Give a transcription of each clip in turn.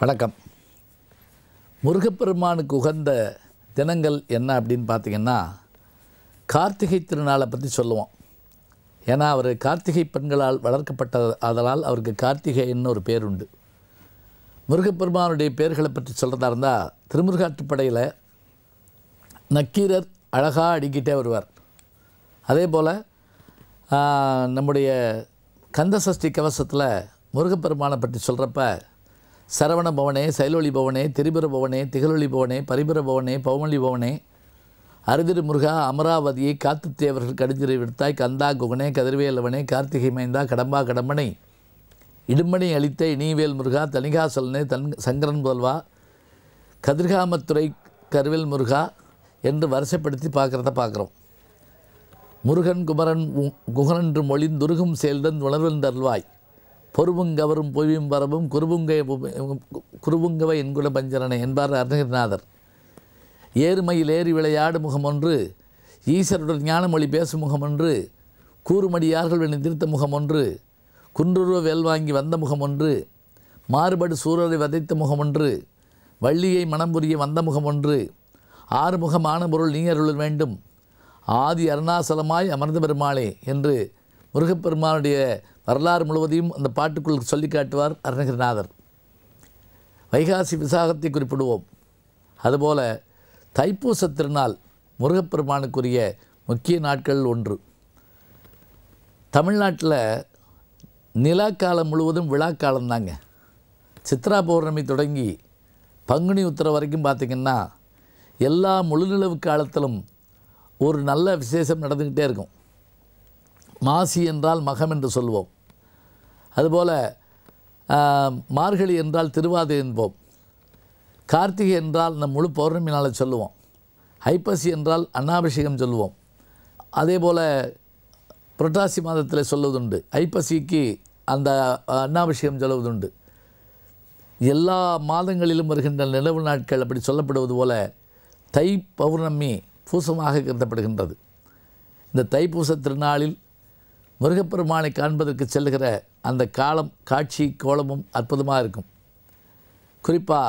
வணக்கம் முருகப்பெருமானுக்கு உகந்த தினங்கள் என்ன அப்படின்னு பார்த்தீங்கன்னா கார்த்திகை திருநாளை பற்றி சொல்லுவோம் ஏன்னா அவர் கார்த்திகை பெண்களால் வளர்க்கப்பட்ட அதனால் அவருக்கு கார்த்திகைன்னு ஒரு பேர் உண்டு முருகப்பெருமானுடைய பேர்களை பற்றி சொல்கிறதா இருந்தால் திருமுருகாற்றுப்படையில் நக்கீரர் அழகாக அடிக்கிட்டே வருவார் அதே போல் நம்முடைய கந்தசஷ்டி கவசத்தில் முருகப்பெருமானை பற்றி சொல்கிறப்ப சரவண பவனே சைலொளி பவனே திரிபுர பவனே திகழொளி பவனே பரிபுர பவனே பவமொழி பவனே அருதிரு முருகா அமராவதியை காத்து தேவர்கள் கடிஞ்சிரை விடுத்தாய் கந்தா குகனே கதிர்வேலவனே கார்த்திகை மைந்தா கடம்பா கடம்பனை இடுமணி அளித்த இனிவேல் முருகா தனிகாசலனே தன் சங்கரன் முதல்வா கதிர்காமத்துறை கருவேல் முருகா என்று வரிசைப்படுத்தி பார்க்குறத பார்க்குறோம் முருகன் குமரன் உ- குகனென்று மொழிந்துருகும் செயல்டன் உணர்வென்றல்வாய் பொறுவுங்கவரும் பொய்யும் பரவும் குருவுங்க குருவுங்கவ என்குல பஞ்சரனை என்பார் அருணகிரிநாதர் ஏறுமையில் ஏறி விளையாடு முகமொன்று ஈஸ்வருடன் ஞானமொழி பேசும் முகமொன்று கூறுமடியார்கள் நிதிர்த்த முகமொன்று குன்றுருவ வேல் வாங்கி வந்த முகமொன்று மாறுபடு சூரரை வதைத்த முகமொன்று வள்ளியை மனம் புரிய வந்த முகமொன்று ஆறுமுகமான பொருள் நீ அருள் வேண்டும் ஆதி அருணாசலமாய் அமர்ந்த பெருமாளே என்று முருகப்பெருமானுடைய வரலாறு முழுவதையும் அந்த பாட்டுக்குள் சொல்லி காட்டுவார் அருணகிரிநாதர் வைகாசி விசாகத்தை குறிப்பிடுவோம் அதுபோல தைப்பூச திருநாள் முருகப்பெருமானுக்குரிய முக்கிய நாட்கள் ஒன்று தமிழ்நாட்டில் நிலாக்காலம் முழுவதும் விழாக்காலம் தாங்க சித்ரா பௌர்ணமி தொடங்கி பங்குனி உத்திரம் வரைக்கும் பார்த்திங்கன்னா எல்லா முழுநிலவு காலத்திலும் ஒரு நல்ல விசேஷம் நடந்துக்கிட்டே இருக்கும் மாசி என்றால் மகம் என்று சொல்வோம் அதுபோல் ஆஹ், மார்கழி என்றால் திருவாதிரை என்போம் கார்த்திகை என்றால் நம் முழு பௌர்ணமி நாளை சொல்லுவோம் ஐப்பசி என்றால் அன்னாபிஷேகம் சொல்லுவோம் அதே போல் புரட்டாசி மாதத்தில் சொல்லுவதுண்டு ஐப்பசிக்கு அந்த அன்னாபிஷேகம் சொல்லுவதுண்டு எல்லா மாதங்களிலும் வருகின்ற நிலவு நாட்கள் அப்படி சொல்லப்படுவது போல தை பௌர்ணமி பூசமாக கருதப்படுகின்றது இந்த தைப்பூச திருநாளில் முருகப்பெருமானை காண்பதற்கு செல்லுகிற அந்த காலம் காட்சி கோலமும் அற்புதமாக இருக்கும் குறிப்பாக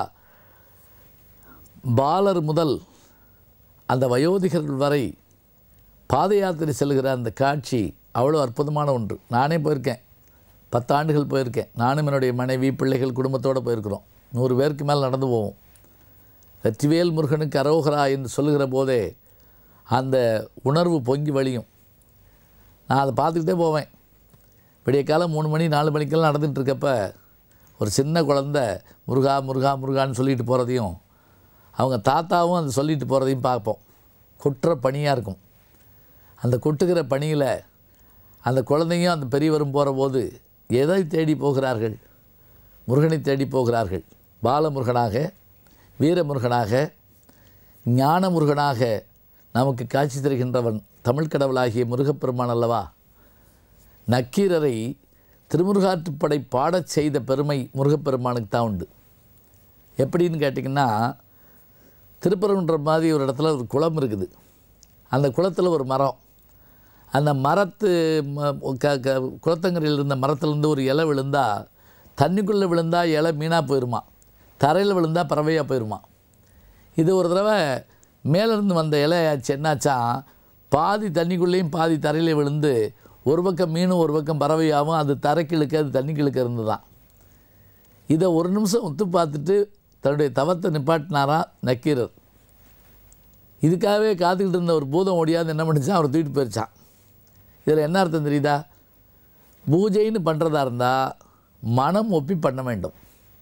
பாலர் முதல் அந்த வயோதிகர்கள் வரை பாத யாத்திரை செல்கிற அந்த காட்சி அவ்வளோ அற்புதமான ஒன்று நானே போயிருக்கேன் பத்தாண்டுகள் போயிருக்கேன் நானும் என்னுடைய மனைவி பிள்ளைகள் குடும்பத்தோடு போயிருக்கிறோம் நூறு பேருக்கு மேல் நடந்து போவோம் வெற்றிவேல் முருகனுக்கு அரோகரா என்று சொல்லுகிற போதே அந்த உணர்வு பொங்கி வழியும் நான் அதை பார்த்துக்கிட்டே போவேன் விடிய காலம் மூணு மணி நாலு மணிக்கெல்லாம் நடந்துட்டு இருக்கப்ப ஒரு சின்ன குழந்த முருகா முருகா முருகான்னு சொல்லிட்டு போகிறதையும் அவங்க தாத்தாவும் அதை சொல்லிட்டு போகிறதையும் பார்ப்போம் கொட்டுற பனியாக இருக்கும் அந்த கொட்டுகிற பனியில் அந்த குழந்தையும் அந்த பெரியவரும் போகிற போது எதை தேடி போகிறார்கள் முருகனை தேடி போகிறார்கள் பாலமுருகனாக வீரமுருகனாக ஞான முருகனாக நமக்கு காட்சி தருகின்றவன் தமிழ் கடவுளாகிய முருகப்பெருமான் அல்லவா நக்கீரரை திருமுருகாற்றுப்படை பாடச் செய்த பெருமை முருகப்பெருமானுக்கு தான் உண்டு எப்படின்னு கேட்டிங்கன்னா திருப்பரங்குன்ற மாதிரி ஒரு இடத்துல ஒரு குளம் இருக்குது அந்த குளத்தில் ஒரு மரம் அந்த மரத்து ம- க க குளத்தங்கரையில் இருந்த மரத்துலேருந்து ஒரு இலை விழுந்தால் தண்ணிக்குள்ளே விழுந்தால் இலை மீனாக போயிருமா தரையில் விழுந்தால் பறவையாக போயிருமா இது ஒரு தடவை மேலேருந்து வந்த இலையாச்சு என்னாச்சா பாதி தண்ணிக்குள்ளேயும் பாதி தரையில விழுந்து ஒரு பக்கம் மீனும் ஒரு பக்கம் பறவையாகவும் அது தரைக்கு இழுக்க அது தண்ணிக்கு இழுக்க இருந்ததான் இதை ஒரு நிமிஷம் ஒத்து பார்த்துட்டு தன்னுடைய தவத்தை நிப்பாட்டினாரா நக்கீரர் இதுக்காகவே காத்துக்கிட்டு இருந்த ஒரு பூதம் ஓடியாது என்ன பண்ணிச்சான் அவர் தூக்கிட்டு போயிடுச்சான் இதில் என்ன அர்த்தம் தெரியுதா பூஜைன்னு பண்ணுறதா இருந்தால் மனம் ஒப்பி பண்ண வேண்டும்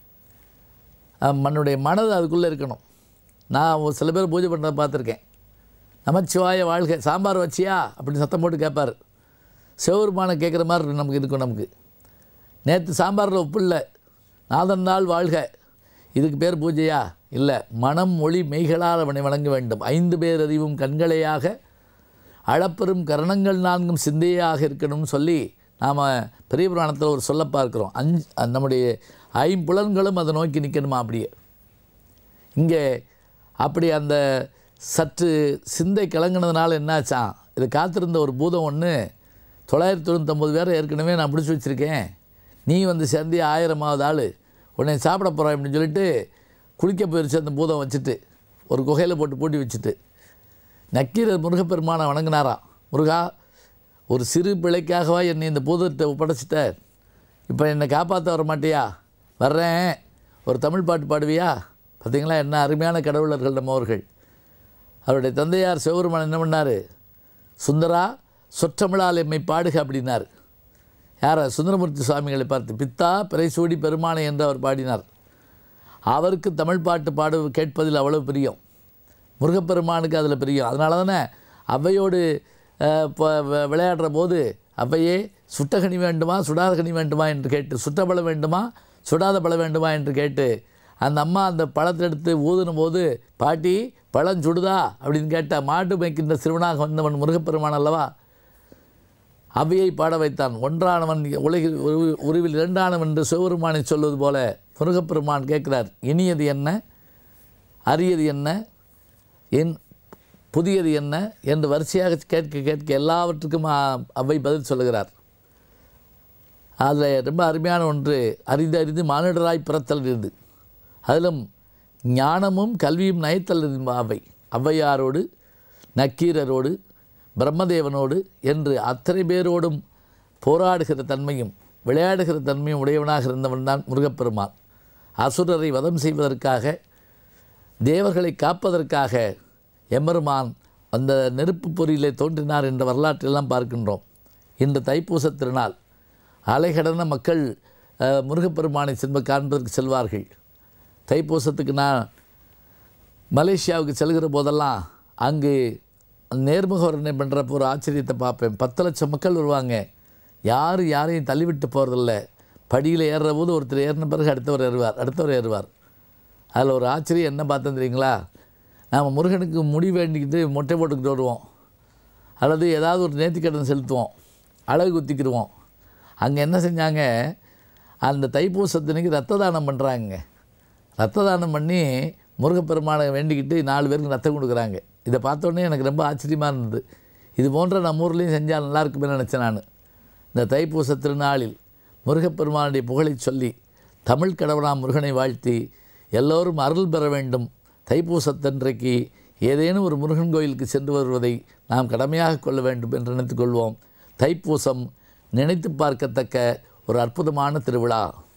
அஹ் மன்னுடைய மனது அதுக்குள்ளே இருக்கணும் நான் ஒரு சில பேர் பூஜை பண்ணுறத பார்த்துருக்கேன் நமச்சிவாய வாழ்க சாம்பார் வச்சியா அப்படின்னு சத்தம் போட்டு கேட்பார் சிவபெருமானை கேட்குற மாதிரி நமக்கு இருக்கும் நமக்கு நேற்று சாம்பாரில் உப்பு இல்லை நாதன் நாள் வாழ்க இதுக்கு பேர் பூஜையா இல்லை மனம் மொழி மெய்களால் அவனை வணங்க வேண்டும் ஐந்து பேர் அறிவும் கண்களையாக அளப்பெரும் கரணங்கள் நான்கும் சிந்தையாக இருக்கணும்னு சொல்லி நாம் பெரிய புராணத்தில் ஒரு சொல்ல பார்க்குறோம் அஞ்சு நம்முடைய ஐம்புலன்களும் அதை நோக்கி நிற்கணுமா அப்படியே இங்கே அப்படி அந்த சற்று சிந்தை கலங்கினதுனால என்னாச்சான் இது காத்திருந்த ஒரு பூதம் ஒன்று தொள்ளாயிரத்தி தொண்ணூத்தொம்பது பேரை ஏற்கனவே நான் பிடிச்சி வச்சுருக்கேன் நீ வந்து சேர்ந்து ஆயிரமாவது ஆள் உன்னை சாப்பிட போகிறேன் அப்படின்னு சொல்லிட்டு குளிக்க போயிருச்சு அந்த பூதம் வச்சுட்டு ஒரு குகையில் போட்டு பூட்டி வச்சுட்டு நக்கீரர் முருகப்பெருமானை வணங்கினாராம் முருகா ஒரு சிறு பிழைக்காகவா என்னை இந்த பூதத்தை ஒப்படைச்சிட்ட இப்போ என்னை காப்பாற்ற வர மாட்டியா வர்றேன் ஒரு தமிழ் பாட்டு பாடுவியா பார்த்தீங்களா என்ன அருமையான கடவுளர்கள் நம்ம அவர்கள் அவருடைய தந்தையார் சிவபெருமான் என்ன பண்ணார் சுந்தரா சொற்றமிழால் எம்மை பாடுக அப்படின்னார் யார் சுந்தரமூர்த்தி சுவாமிகளை பார்த்து பித்தா பிறைசூடி பெருமானை என்று அவர் பாடினார் அவருக்கு தமிழ் பாட்டு பாடு கேட்பதில் அவ்வளவு பிரியம் முருகப்பெருமானுக்கு அதில் பிரியம் அதனால தானே அவ்வையோடு அஹ், இப்போ வ- விளையாடுற போது அவ்வையே சுட்டகனி வேண்டுமா சுடாத கனி வேண்டுமா என்று கேட்டு சுட்ட பழம் வேண்டுமா சுடாத பழம் வேண்டுமா என்று கேட்டு அந்த அம்மா அந்த பழத்தை எடுத்து ஊதுன போது பாட்டி பழம் சுடுதா அப்படின்னு கேட்ட மாட்டு மேய்க்கின்ற சிறுவனாக வந்தவன் முருகப்பெருமான் அல்லவா அவ்வையை பாட வைத்தான் ஒன்றானவன் உலகில் உரு- உருவில் இரண்டானவன் என்று சிவபெருமானை சொல்வது போல முருகப்பெருமான் கேட்கிறார் இனியது என்ன அரியது என்ன என் புதியது என்ன என்று வரிசையாக கேட்க கேட்க எல்லாவற்றுக்கும் அ- அவ்வை பதில் சொல்லுகிறார் அதில் ரொம்ப அருமையான ஒன்று அறிந்து அறிந்து மானிடராய் பிறத்தல் இருந்து அதிலும் ஞானமும் கல்வியும் நயத்தல் இருந்து அவை ஔவையாரோடு நக்கீரரோடு பிரம்மதேவனோடு என்று அத்தனை பேரோடும் போராடுகிற தன்மையும் விளையாடுகிற தன்மையும் உடையவனாக இருந்தவன் தான் முருகப்பெருமான் அசுரரை வதம் செய்வதற்காக தேவர்களை காப்பதற்காக எம்பெருமான் அந்த நெருப்பு பொறியிலே தோன்றினார் என்ற வரலாற்றெல்லாம் பார்க்கின்றோம் இன்று தைப்பூசத் திருநாள் அலைகடன மக்கள் அஹ், முருகப்பெருமானை செல்வ காண்பதற்கு செல்வார்கள் தைப்பூசத்துக்கு நான் மலேசியாவுக்கு செல்கிற போதெல்லாம் அங்கு நேர்முக வர்ணனை பண்ணுறப்போ ஒரு ஆச்சரியத்தை பார்ப்பேன் பத்து லட்சம் மக்கள் வருவாங்க யாரும் யாரையும் தள்ளிவிட்டு போகிறதில்ல படியில் ஏறுற போது ஒருத்தர் ஏறின பிறகு அடுத்தவர் ஏறுவார் அடுத்தவர் ஏறுவார் அதில் ஒரு ஆச்சரியம் என்ன பார்த்தேன் தெரியுங்களா நாம் முருகனுக்கு முடி வேண்டிக்கிட்டு மொட்டை போட்டுக்கிட்டு வருவோம் அல்லது ஏதாவது ஒரு நேர்த்திக்கடன் செலுத்துவோம் அழகு குத்திக்கிடுவோம் அங்கே என்ன செஞ்சாங்க அந்த தைப்பூசத்தன்னைக்கு ரத்த தானம் பண்ணுறாங்க ரத்த தானம் பண்ணி முருகப்பெருமானை வேண்டிக்கிட்டு நாலு பேருக்கு ரத்தம் கொடுக்குறாங்க இதை பார்த்த உடனே எனக்கு ரொம்ப ஆச்சரியமாக இருந்தது இது போன்ற நம்ம ஊர்லேயும் செஞ்சால் நல்லா இருக்குமே நினச்சேன் நான் இந்த தைப்பூச திருநாளில் முருகப்பெருமானுடைய புகழைச் சொல்லி தமிழ் கடவுளாம் முருகனை வாழ்த்தி எல்லோரும் அருள் பெற வேண்டும் தைப்பூசத்தன்றைக்கு ஏதேனும் ஒரு முருகன் கோயிலுக்கு சென்று வருவதை நாம் கடமையாக கொள்ள வேண்டும் என்று நினைத்துக் கொள்வோம் தைப்பூசம் நினைத்து பார்க்கத்தக்க ஒரு அற்புதமான திருவிழா